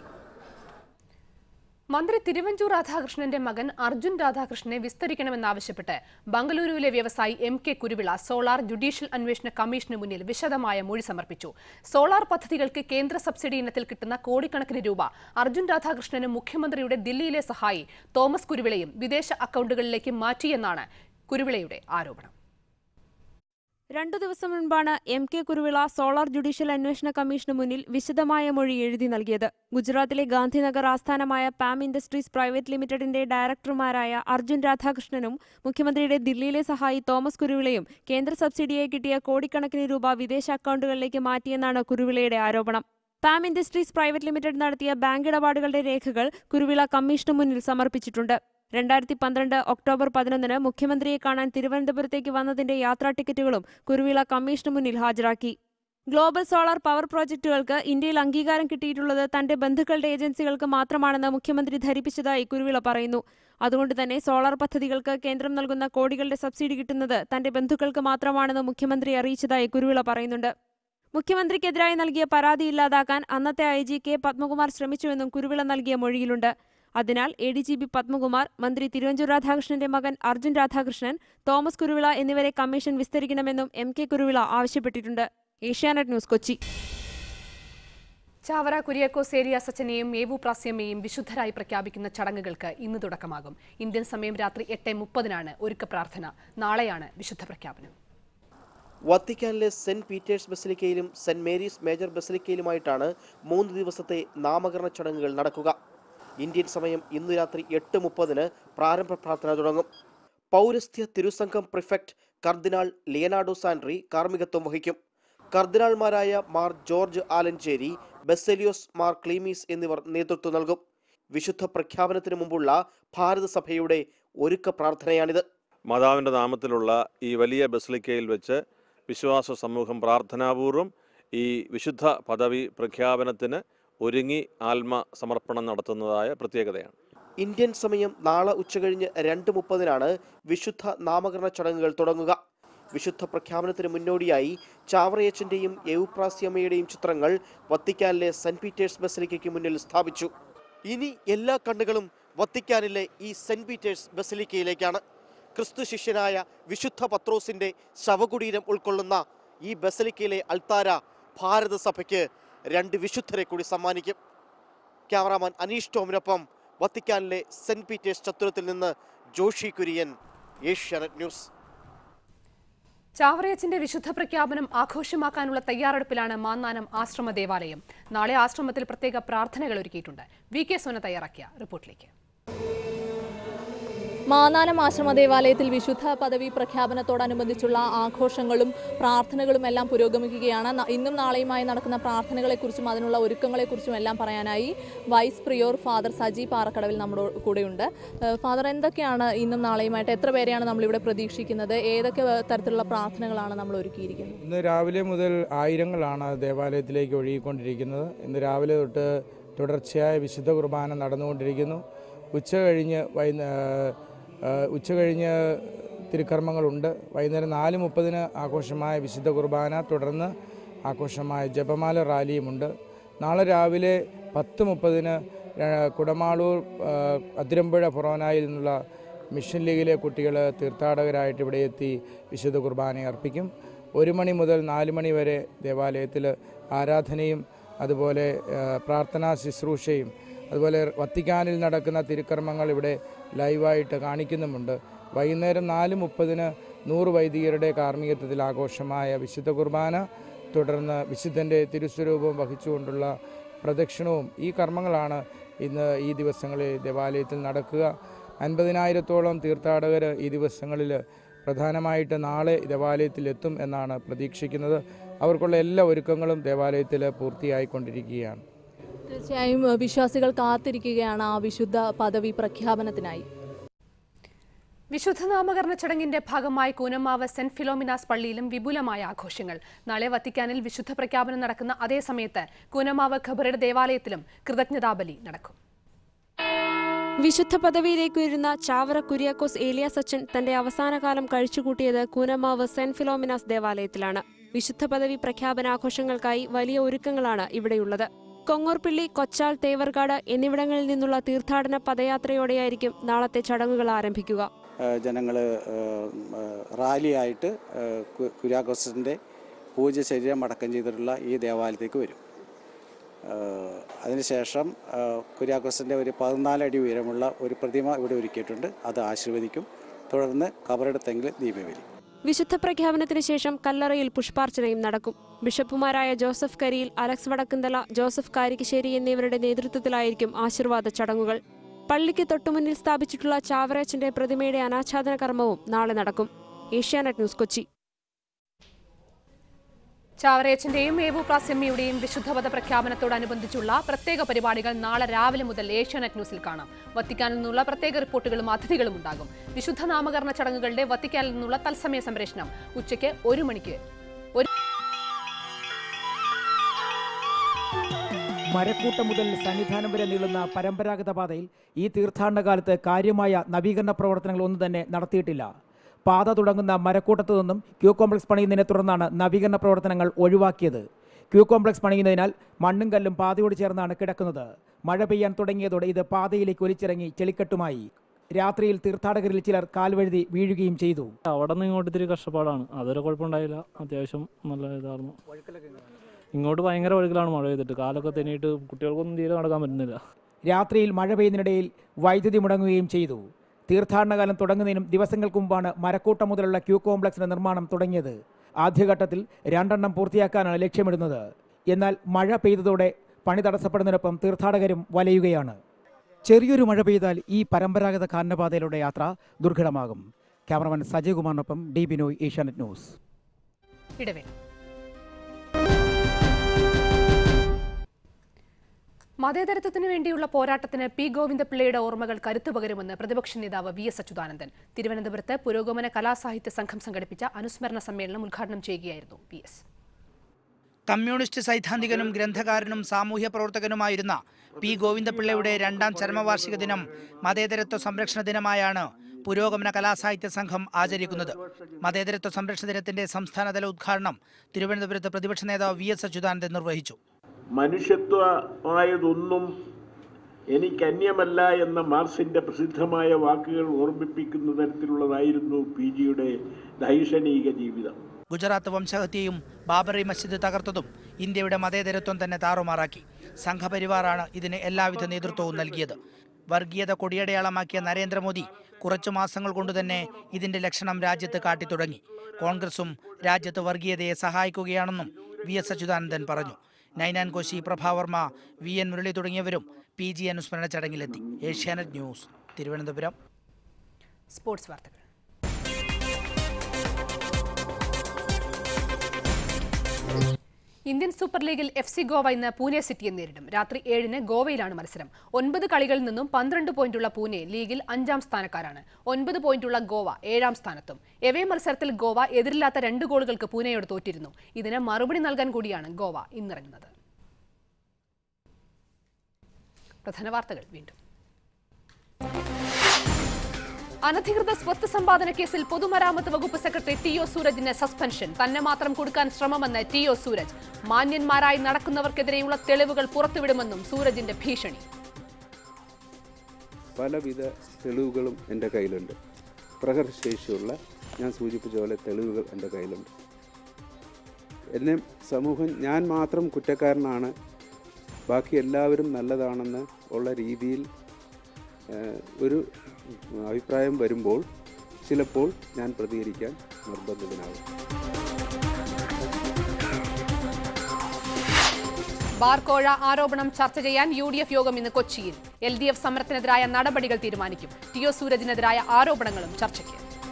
മന്ത്രി തിരുവഞ്ചൂർ രാധാകൃഷ്ണന്റെ മകൻ അർജുൻ രാധാകൃഷ്ണനെ വിസ്തരിക്കണമെന്നാവശ്യപ്പെട്ട് ബംഗളൂരുവിലെ വ്യവസായി M K Kuruvila solar judicial അന്വേഷണ കമ്മീഷന് മുന്നിൽ വിശദമായ മൊഴി സമർപ്പിച്ചു സോളാർ പദ്ധതികൾക്ക് കേന്ദ്ര സബ്സിഡി ഇനത്തിൽ കിട്ടുന്ന കോടിക്കണക്കിന് രൂപ അർജുൻ രാധാകൃഷ്ണനും മുഖ്യമന്ത്രിയുടെ ദില്ലിയിലെ സഹായി തോമസ് കുരുവിളയും വിദേശ അക്കൗണ്ടുകളിലേക്ക് മാറ്റിയെന്നാണ് കുരുവിളയുടെ ആരോപണം രണ്ടു ദിവസം മുൻപാണ് M K Kuruvila solar judicial അന്വേഷണ കമ്മീഷന് മുന്നിൽ വിശദമായ മൊഴി എഴുതി നൽകിയത് ഗുജറാത്തിലെ ഗാന്ധിനഗർ ആസ്ഥാനമായ പാം ഇൻഡസ്ട്രീസ് പ്രൈവറ്റ് ലിമിറ്റഡിന്റെ ഡയറക്ടർമാരായ അർജുൻ രാധാകൃഷ്ണനും മുഖ്യമന്ത്രിയുടെ ദില്ലിയിലെ സഹായി തോമസ് കുരുവിളയും കേന്ദ്ര സബ്സിഡിയായി കിട്ടിയ കോടിക്കണക്കിന് രൂപ വിദേശ അക്കൗണ്ടുകളിലേക്ക് മാറ്റിയെന്നാണ് കുരുവിളയുടെ ആരോപണം പാം ഇൻഡസ്ട്രീസ് പ്രൈവറ്റ് ലിമിറ്റഡ് നടത്തിയ ബാങ്ക് ഇടപാടുകളുടെ രേഖകൾ കുരുവിള കമ്മീഷന് മുന്നിൽ സമർപ്പിച്ചിട്ടുണ്ട് രണ്ടായിരത്തി പന്ത്രണ്ട് ഒക്ടോബർ പതിനൊന്നിന് മുഖ്യമന്ത്രിയെ കാണാൻ തിരുവനന്തപുരത്തേക്ക് വന്നതിന്റെ യാത്രാ ടിക്കറ്റുകളും കുരുവിള കമ്മീഷന് മുന്നിൽ ഹാജരാക്കി ഗ്ലോബൽ സോളാർ പവർ പ്രോജക്റ്റുകൾക്ക് ഇന്ത്യയിൽ അംഗീകാരം കിട്ടിയിട്ടുള്ളത് തന്റെ ബന്ധുക്കളുടെ ഏജൻസികൾക്ക് മാത്രമാണെന്ന് മുഖ്യമന്ത്രി ധരിപ്പിച്ചതായി കുരുവിള പറയുന്നു അതുകൊണ്ട് തന്നെ സോളാർ പദ്ധതികൾക്ക് കേന്ദ്രം നൽകുന്ന കോടികളുടെ സബ്സിഡി കിട്ടുന്നത് തന്റെ ബന്ധുക്കൾക്ക് മാത്രമാണെന്ന് മുഖ്യമന്ത്രി അറിയിച്ചതായി കുരുവിള പറയുന്നുണ്ട് മുഖ്യമന്ത്രിക്കെതിരായി നൽകിയ പരാതി ഇല്ലാതാക്കാൻ അന്നത്തെ ഐ ജി കെ പത്മകുമാർ ശ്രമിച്ചുവെന്നും കുരുവിള നൽകിയ മൊഴിയിലുണ്ട് അതിനാൽ A D G P Padmakumar മന്ത്രി തിരുവഞ്ചൂർ രാധാകൃഷ്ണന്റെ മകൻ അർജുൻ രാധാകൃഷ്ണൻ തോമസ് കുരുവിള എന്നിവരെ കമ്മീഷൻ വിസ്തരിക്കണമെന്നും എം കെ കുരുവിള ആവശ്യപ്പെട്ടിട്ടുണ്ട് ഏഷ്യാനെറ്റ് ന്യൂസ് കൊച്ചി ചാവറ കുര്യാക്കോസ് ഏരിയ സച്ചനെയും മേവു പ്രാസ്യമ്മയും വിശുദ്ധരായി പ്രഖ്യാപിക്കുന്ന ചടങ്ങുകൾക്ക് ഇന്ന് തുടക്കമാകും ഇന്ത്യൻ സമയം രാത്രി എട്ട് മുപ്പതിനാണ് ഒരുക്ക പ്രാർത്ഥന നാളെയാണ് വിശുദ്ധ പ്രഖ്യാപനം വത്തിക്കാനിലെ സെന്റ് പീറ്റേഴ്സ് ബസിലിക്കയിലും സെന്റ് മേരീസ് മേജർ ബസിലിക്കയിലുമായിട്ടാണ് മൂന്ന് ദിവസത്തെ നാമകരണ ചടങ്ങുകൾ നടക്കുക ഇന്ത്യൻ സമയം ഇന്ന് രാത്രി എട്ട് മുപ്പതിന് പ്രാരംഭ പ്രാർത്ഥന തുടങ്ങും പൗരസ്ത്യ തിരുസംഘം പ്രിഫെക്ട് കർദിനാൾ ലിയനാർഡോ സാൻഡ്രി കാർമ്മികത്വം വഹിക്കും കർദിനാൾമാരായ മാർ ജോർജ് ആലഞ്ചേരി ബെസലിയോസ് മാർ ക്ലീമീസ് എന്നിവർ നേതൃത്വം നൽകും വിശുദ്ധ പ്രഖ്യാപനത്തിന് മുമ്പുള്ള ഭാരതസഭയുടെ ഒരുക്ക പ്രാർത്ഥനയാണിത് മാതാവിൻ്റെ നാമത്തിലുള്ള ഈ വലിയ ബസിലിക്കയിൽ വെച്ച് വിശ്വാസ സമൂഹം പ്രാർത്ഥനാപൂർവം ഈ വിശുദ്ധ പദവി പ്രഖ്യാപനത്തിന് ഒരുങ്ങി ആത്മ സമർപ്പണം നടത്തുന്നതായ പ്രത്യേകതയാണ് ഇന്ത്യൻ സമയം നാളെ ഉച്ചകഴിഞ്ഞ് രണ്ട് മുപ്പതിനാണ് വിശുദ്ധ നാമകരണ ചടങ്ങുകൾ തുടങ്ങുക വിശുദ്ധ പ്രഖ്യാപനത്തിന് മുന്നോടിയായി ചാവറയച്ചന്റെയും എവുപ്രാസ്യമ്മയുടെയും ചിത്രങ്ങൾ വത്തിക്കാനിലെ സെന്റ് പീറ്റേഴ്സ് ബസിലിക്കയ്ക്ക് മുന്നിൽ സ്ഥാപിച്ചു ഇനി എല്ലാ കണ്ണുകളും വത്തിക്കാനിലെ ഈ സെന്റ് പീറ്റേഴ്സ് ബസിലിക്കയിലേക്കാണ് ക്രിസ്തു ശിഷ്യനായ വിശുദ്ധ പത്രോസിന്റെ ശവകുടീരം ഉൾക്കൊള്ളുന്ന ഈ ബസലിക്കയിലെ അൾത്താര ഭാരതസഭയ്ക്ക് രണ്ട് വിശുദ്ധരെ കൂടി സമ്മാനിക്കും ക്യാമറാമാൻ അനീഷ് ടോമിനൊപ്പം വത്തിക്കാനിലെ സെന്റ് പീറ്റേഴ്സ് ചത്തുരത്തിൽ നിന്ന് ജോഷി കുര്യൻ ഏഷ്യാനെറ്റ് ന്യൂസ് ചാവറയച്ചന്റെ വിശുദ്ധ പ്രഖ്യാപനം ആഘോഷമാക്കാനുള്ള തയ്യാറെടുപ്പിലാണ് മാന്നാനം ആശ്രമ ദേവാലയം നാളെ ആശ്രമത്തിൽ പ്രത്യേക പ്രാർത്ഥനകൾ ഒരുക്കിയിട്ടുണ്ട് വി കെ സോന തയ്യാറാക്കിയ റിപ്പോർട്ടിലേക്ക് മാനാനം ആശ്രമ ദേവാലയത്തിൽ വിശുദ്ധ പദവി പ്രഖ്യാപനത്തോടനുബന്ധിച്ചുള്ള ആഘോഷങ്ങളും പ്രാർത്ഥനകളും എല്ലാം പുരോഗമിക്കുകയാണ് ന- ഇന്നും നാളെയുമായി നടക്കുന്ന പ്രാർത്ഥനകളെക്കുറിച്ചും അതിനുള്ള ഒരുക്കങ്ങളെക്കുറിച്ചും എല്ലാം പറയാനായി vice prior father Saji Parakkadavil നമ്മുടെ കൂടെയുണ്ട് ഏഹ് ഫാദർ എന്തൊക്കെയാണ് ഇന്നും നാളെയുമായിട്ട് എത്ര പേരെയാണ് നമ്മളിവിടെ പ്രതീക്ഷിക്കുന്നത് ഏതൊക്കെ തരത്തിലുള്ള പ്രാർത്ഥനകളാണ് നമ്മൾ ഒരുക്കിയിരിക്കുന്നത് ഇന്ന് രാവിലെ മുതൽ ആയിരങ്ങളാണ് ദേവാലയത്തിലേക്ക് ഒഴുകിക്കൊണ്ടിരിക്കുന്നത് ഇന്ന് രാവിലെ തൊട്ട് തുടർച്ചയായ വിശുദ്ധ കുർബാന നടന്നുകൊണ്ടിരിക്കുന്നു ഉച്ച കഴിഞ്ഞ് വൈകുന്ന ഉച്ച കഴിഞ്ഞ് തിരുക്കർമ്മങ്ങളുണ്ട് വൈകുന്നേരം നാല് മുപ്പതിന് ആഘോഷമായ വിശുദ്ധ കുർബാന തുടർന്ന് ആഘോഷമായ ജപമാല റാലിയുമുണ്ട് നാളെ രാവിലെ പത്ത് മുപ്പതിന് കുടമാളൂർ ആ, അതിരമ്പുഴ ഫൊറോനായിൽ നിന്നുള്ള മിഷൻ ലീഗിലെ കുട്ടികൾ തീർത്ഥാടകരായിട്ട് ഇവിടെ എത്തി വിശുദ്ധ കുർബാന അർപ്പിക്കും ഒരു മണി മുതൽ നാല് മണി വരെ ദേവാലയത്തിൽ ആരാധനയും അതുപോലെ ആ, പ്രാർത്ഥനാ ശുശ്രൂഷയും അതുപോലെ വത്തിക്കാനിൽ നടക്കുന്ന തിരുക്കർമ്മങ്ങൾ ഇവിടെ ലൈവായിട്ട് കാണിക്കുന്നുമുണ്ട് വൈകുന്നേരം നാല് മുപ്പതിന് നൂറ് വൈദികരുടെ കാർമ്മികത്വത്തിൽ ആഘോഷമായ വിശുദ്ധ കുർബാന തുടർന്ന് വിശുദ്ധൻ്റെ തിരുസ്വരൂപം വഹിച്ചുകൊണ്ടുള്ള പ്രദക്ഷിണവും ഈ കർമ്മങ്ങളാണ് ഇന്ന് ഈ ദിവസങ്ങളിൽ ദേവാലയത്തിൽ നടക്കുക അൻപതിനായിരത്തോളം തീർത്ഥാടകർ ഈ ദിവസങ്ങളിൽ പ്രധാനമായിട്ട് നാളെ ദേവാലയത്തിൽ എത്തും എന്നാണ് പ്രതീക്ഷിക്കുന്നത് അവർക്കുള്ള എല്ലാ ഒരുക്കങ്ങളും ദേവാലയത്തിൽ പൂർത്തിയായിക്കൊണ്ടിരിക്കുകയാണ് തീർച്ചയായും ഏഹ് വിശ്വാസികൾ കാത്തിരിക്കുകയാണ് ആ വിശുദ്ധ പദവി പ്രഖ്യാപനത്തിനായി വിശുദ്ധ നാമകരണ ചടങ്ങിന്റെ ഭാഗമായി കൂനമാവ് സെന്റ് ഫിലോമിനാസ് പള്ളിയിലും വിപുലമായ ആഘോഷങ്ങൾ നാളെ വത്തിക്കാനിൽ വിശുദ്ധ പ്രഖ്യാപനം നടക്കുന്ന അതേ സമയത്ത് കൂനമാവ് ഖബറയുടെ ദേവാലയത്തിലും കൃതജ്ഞതാബലി നടക്കും വിശുദ്ധ പദവിയിലേക്ക് ഉയരുന്ന ചാവറ കുര്യാക്കോസ് ഏലിയാസ് അച്ഛൻ തന്റെ അവസാനകാലം കഴിച്ചുകൂട്ടിയത് കൂനമാവ് സെന്റ് ഫിലോമിനാസ് ദേവാലയത്തിലാണ് വിശുദ്ധ പദവി പ്രഖ്യാപനാഘോഷങ്ങൾക്കായി വലിയ ഒരുക്കങ്ങളാണ് ഇവിടെയുള്ളത് കൊങ്ങോർപ്പിള്ളി കൊച്ചാൽ തേവർകാട് എന്നിവിടങ്ങളിൽ നിന്നുള്ള തീർത്ഥാടന പദയാത്രയോടെയായിരിക്കും നാളത്തെ ചടങ്ങുകൾ ആരംഭിക്കുക ജനങ്ങൾ റാലിയായിട്ട് കു- കുര്യാക്കോസിൻ്റെ പൂജ ശരീരം അടക്കം ചെയ്തിട്ടുള്ള ഈ ദേവാലയത്തേക്ക് വരും ഏഹ് അതിനുശേഷം ഏഹ് കുര്യാക്കോസിൻ്റെ ഒരു പതിനാല് അടി ഉയരമുള്ള ഒരു പ്രതിമ ഇവിടെ ഒരുക്കിയിട്ടുണ്ട് അത് ആശീർവദിക്കും തുടർന്ന് കബറെടുത്തെങ്കിൽ ദീപവലി വിശുദ്ധ പ്രഖ്യാപനത്തിന് ശേഷം കല്ലറയിൽ പുഷ്പാർച്ചനയും നടക്കും ബിഷപ്പുമാരായ ജോസഫ് കരിയിൽ അലക്സ് വടക്കുന്തല ജോസഫ് കാരിക്കശ്ശേരി എന്നിവരുടെ നേതൃത്വത്തിലായിരിക്കും ആശീർവാദ ചടങ്ങുകൾ പള്ളിക്ക് തൊട്ടുമുന്നിൽ സ്ഥാപിച്ചിട്ടുള്ള ചാവറച്ചന്റെ പ്രതിമയുടെ അനാച്ഛാദന കർമ്മവും നാളെ നടക്കും ഏഷ്യാനെറ്റ് ന്യൂസ് കൊച്ചി ചാവറയച്ചന്റെയും ഏവു പ്രാസ്യമ്മയുടെയും വിശുദ്ധപദ പ്രഖ്യാപനത്തോടനുബന്ധിച്ചുള്ള പ്രത്യേക പരിപാടികൾ നാളെ രാവിലെ മുതൽ ഏഷ്യാനെറ്റ് ന്യൂസിൽ കാണാം വത്തിക്കാനിൽ നിന്നുള്ള പ്രത്യേക റിപ്പോർട്ടുകളും അതിഥികളും ഉണ്ടാകും വിശുദ്ധ നാമകരണ ചടങ്ങുകളുടെ വത്തിക്കാനിൽ നിന്നുള്ള തത്സമയ സംപ്രേഷണം ഉച്ചയ്ക്ക് ഒരു മണിക്ക് ഒരു മരക്കൂട്ടം മുതൽ സന്നിധാനം വരെ നീളുന്ന പരമ്പരാഗത പാതയിൽ ഈ തീർത്ഥാടന കാലത്ത് കാര്യമായ നവീകരണ പ്രവർത്തനങ്ങൾ ഒന്നും തന്നെ നടത്തിയിട്ടില്ല പാത തുടങ്ങുന്ന മരക്കൂട്ടത്തു നിന്നും ക്യൂ കോംപ്ലക്സ് പണിയുന്നതിനെ തുടർന്നാണ് നവീകരണ പ്രവർത്തനങ്ങൾ ഒഴിവാക്കിയത് ക്യൂ കോംപ്ലക്സ് പണിയുന്നതിനാൽ മണ്ണും കല്ലും പാതയോട് ചേർന്നാണ് കിടക്കുന്നത് മഴ പെയ്യാൻ തുടങ്ങിയതോടെ ഇത് പാതയിലേക്ക് ഒലിച്ചിറങ്ങി ചെളിക്കെട്ടുമായി രാത്രിയിൽ തീർത്ഥാടകരിൽ ചിലർ കാൽവഴുതി വീഴുകയും ചെയ്തു അവിടെ നിന്ന് ഇങ്ങോട്ട് ഇത്തിരി കഷ്ടപ്പാടാണ് അതൊരു കുഴപ്പമുണ്ടായില്ല അത്യാവശ്യം നല്ല ഇതായിരുന്നു ഇങ്ങോട്ട് ഭയങ്കര ഒഴുകലാണ് മഴ പെയ്തിട്ട് കാലൊക്കെ തെന്നിയിട്ട് കുട്ടികൾക്കൊന്നും തീരെ നടക്കാൻ പറ്റുന്നില്ല രാത്രിയിൽ മഴ പെയ്യുന്നതിനിടയിൽ വൈദ്യുതി മുടങ്ങുകയും ചെയ്തു തീർത്ഥാടനകാലം തുടങ്ങുന്നതിനും ദിവസങ്ങൾക്ക് മുമ്പാണ് മരക്കൂട്ടം മുതലുള്ള ക്യൂ കോംപ്ലക്സിന്റെ നിർമ്മാണം തുടങ്ങിയത് ആദ്യഘട്ടത്തിൽ രണ്ടെണ്ണം പൂർത്തിയാക്കാനാണ് ലക്ഷ്യമിടുന്നത് എന്നാൽ മഴ പെയ്തതോടെ പണി തടസ്സപ്പെടുന്നതിനൊപ്പം തീർത്ഥാടകരും വലയുകയാണ് ചെറിയൊരു മഴ പെയ്താൽ ഈ പരമ്പരാഗത കാനനപാതയിലൂടെ യാത്ര ദുർഘടമാകും ക്യാമറമാൻ സജയ് കുമാറിനൊപ്പം ഡി ബിനോയ് ഏഷ്യാനെറ്റ് ന്യൂസ് ഇടവേള മതേതരത്വത്തിന് വേണ്ടിയുള്ള പോരാട്ടത്തിന് പി ഗോവിന്ദപിള്ളയുടെ ഓർമ്മകൾ കരുത്തു പകരുമെന്ന് പ്രതിപക്ഷ നേതാവ് വി എസ് അച്യുതാനന്ദൻ തിരുവനന്തപുരത്ത് പുരോഗമന കലാസാഹിത്യ സംഘം സംഘടിപ്പിച്ച അനുസ്മരണ സമ്മേളനം ഉദ്ഘാടനം ചെയ്യുകയായിരുന്നു പി എസ് കമ്മ്യൂണിസ്റ്റ് സൈദ്ധാന്തികനും ഗ്രന്ഥകാരനും സാമൂഹ്യ പ്രവർത്തകനുമായിരുന്ന പി ഗോവിന്ദപിള്ളയുടെ രണ്ടാം ചരമവാർഷിക ദിനം മതേതരത്വ സംരക്ഷണ ദിനമായാണ് പുരോഗമന കലാസാഹിത്യ സംഘം ആചരിക്കുന്നത് മതേതരത്വ സംരക്ഷണ ദിനത്തിന്റെ സംസ്ഥാനതല ഉദ്ഘാടനം തിരുവനന്തപുരത്ത് പ്രതിപക്ഷ നേതാവ് വി എസ് അച്യുതാനന്ദൻ നിർവഹിച്ചു മനുഷ്യത്വമായതൊന്നും എനിക്ക് അന്യമല്ല എന്ന മാർസിന്റെ പ്രസിദ്ധമായ വാക്കുകൾ ഓർമ്മിപ്പിക്കുന്ന തരത്തിലുള്ളതായിരുന്നു പി ജിയുടെ ദൈക്ഷണിക ജീവിതം ഗുജറാത്ത് വംശഹത്യയും ബാബറി മസ്ജിദ് തകർത്തതും ഇന്ത്യയുടെ മതേതരത്വം തന്നെ താറുമാറാക്കി സംഘപരിവാറാണ് ഇതിന് എല്ലാവിധ നേതൃത്വവും നൽകിയത് വർഗീയത കൊടിയടയാളമാക്കിയ നരേന്ദ്രമോദി കുറച്ചു മാസങ്ങൾ കൊണ്ടുതന്നെ ഇതിന്റെ ലക്ഷണം രാജ്യത്ത് കാട്ടിത്തുടങ്ങി കോൺഗ്രസും രാജ്യത്ത് വർഗീയതയെ സഹായിക്കുകയാണെന്നും വി എസ് അച്യുതാനന്ദൻ പറഞ്ഞു നൈനാൻ കോശി പ്രഭാവർമ്മ വി എൻ മുരളി തുടങ്ങിയവരും പി ജി അനുസ്മരണ ചടങ്ങിലെത്തി ഏഷ്യാനെറ്റ് ന്യൂസ് തിരുവനന്തപുരം സ്പോർട്സ് വാർത്തകൾ ഇന്ത്യൻ സൂപ്പർ ലീഗിൽ എഫ് സി ഗോവ ഇന്ന് പൂനെ സിറ്റിയെ നേരിടും രാത്രി ഏഴിന് ഗോവയിലാണ് മത്സരം ഒൻപത് കളികളിൽ നിന്നും പന്ത്രണ്ട് പോയിന്റുള്ള പൂനെ ലീഗിൽ അഞ്ചാം സ്ഥാനക്കാരാണ് ഒൻപത് പോയിന്റുള്ള ഗോവ ഏഴാം സ്ഥാനത്തും എവേ മത്സരത്തിൽ ഗോവ എതിരില്ലാത്ത രണ്ട് ഗോളുകൾക്ക് പൂനെയോട് തോറ്റിരുന്നു ഇതിന് മറുപടി നൽകാൻ കൂടിയാണ് ഗോവ ഇന്നിറങ്ങുന്നത് പ്രധാന വാർത്തകൾ വീണ്ടും അനധികൃത സ്വത്ത് സമ്പാദന കേസിൽ പൊതുമരാമത്ത് വകുപ്പ് സെക്രട്ടറി ടി ഒ സൂരജിന് സസ്പെൻഷൻ തന്നെ മാത്രം കൊടുക്കാൻ ശ്രമമെന്ന് ടി ഒ സൂരജ് മാന്യന്മാരായി നടക്കുന്നവർക്കെതിരെയുള്ള തെളിവുകൾ പുറത്തുവിടുമെന്നും സൂരജിന്റെ ഭീഷണി പലവിധ തെളിവുകളും എൻ്റെ കയ്യിലുണ്ട് പ്രഹരശേഷിയുള്ള ഞാൻ സൂചിപ്പിച്ച പോലെ തെളിവുകൾ എൻ്റെ കയ്യിലുണ്ട് എന്നെ സമൂഹം ഞാൻ മാത്രം കുറ്റക്കാരനാണ് ബാക്കി എല്ലാവരും നല്ലതാണെന്ന് ഉള്ള രീതിയിൽ ഏഹ്, ഒരു അഭിപ്രായം വരുമ്പോൾ ചിലപ്പോൾ ഞാൻ പ്രതികരിക്കാൻ നിർബന്ധിതനാകും ബാർക്കോഴ ആരോപണം ചർച്ച ചെയ്യാൻ യു ഡി എഫ് യോഗം ഇന്ന് കൊച്ചിയിൽ എൽ ഡി എഫ് സമരത്തിനെതിരായ നടപടികൾ തീരുമാനിക്കും ടി ഒ സൂരജിനെതിരായ ആരോപണങ്ങളും ചർച്ചയ്ക്ക്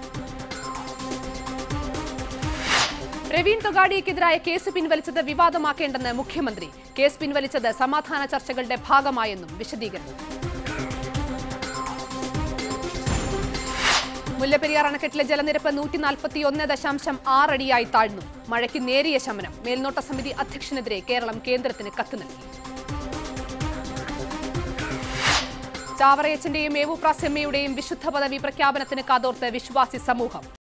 പ്രവീൺ തൊഗാഡിയക്കെതിരായ കേസ് പിൻവലിച്ചത് വിവാദമാക്കേണ്ടെന്ന് മുഖ്യമന്ത്രി കേസ് പിൻവലിച്ചത് സമാധാന ചർച്ചകളുടെ ഭാഗമായെന്നും വിശദീകരണം മുല്ലപ്പെരിയാർ അണക്കെട്ടിലെ ജലനിരപ്പ് നൂറ്റി നാൽപ്പത്തി ഒന്ന് ദശാംശം ആറടിയായി താഴ്ന്നു മഴയ്ക്ക് നേരിയ ശമനം മേൽനോട്ട സമിതി അധ്യക്ഷനെതിരെ കേരളം കേന്ദ്രത്തിന് കത്ത് നൽകി ചാവറയച്ചന്റെയും ഏവുപ്രാസെമ്മയുടെയും വിശുദ്ധ പദവി പ്രഖ്യാപനത്തിന് കാതോർത്ത് വിശ്വാസി സമൂഹം